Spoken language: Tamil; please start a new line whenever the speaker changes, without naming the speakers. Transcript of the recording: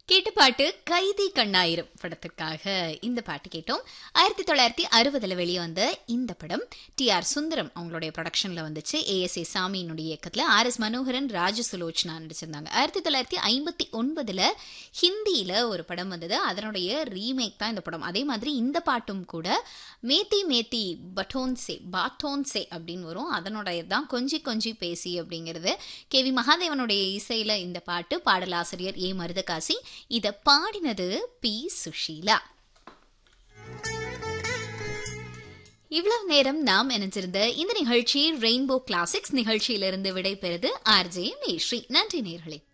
கேட்ட பாட்டு கைதி கண்ணாயிரம் படத்திற்காக இந்த பாட்டு கேட்டோம் ஆயிரத்தி தொள்ளாயிரத்தி அறுபதுல வெளியே வந்த இந்த படம் டி ஆர் சுந்தரம் அவங்களுடைய ப்ரொடக்ஷன்ல வந்துச்சு ஏஎஸ் ஏ சாமியினுடைய இயக்கத்துல ஆர் எஸ் மனோகரன் ராஜ சுலோச்சனா நடிச்சிருந்தாங்க ஆயிரத்தி தொள்ளாயிரத்தி ஐம்பத்தி ஒன்பதுல ஹிந்தியில ஒரு படம் வந்தது அதனுடைய ரீமேக் தான் இந்த படம் அதே மாதிரி இந்த பாட்டும் கூட மேத்தி மேத்தி பட்டோன்சே பாட்டோன்சே அப்படின்னு வரும் அதனுடைய தான் கொஞ்சி கொஞ்சி பேசி அப்படிங்கிறது கே வி மகாதேவனுடைய இசையில இந்த பாட்டு பாடலாசிரியர் ஏ மருதகாசி இத பாடினது பி சுஷீலா இவ்வளவு நேரம் நாம் இணைஞ்சிருந்த இந்த நிகழ்ச்சி ரெயின்போ கிளாசிக்ஸ் நிகழ்ச்சியிலிருந்து விடைபெறுது ஆர்ஜே மேஸ்ரீ நன்றி நேர்களே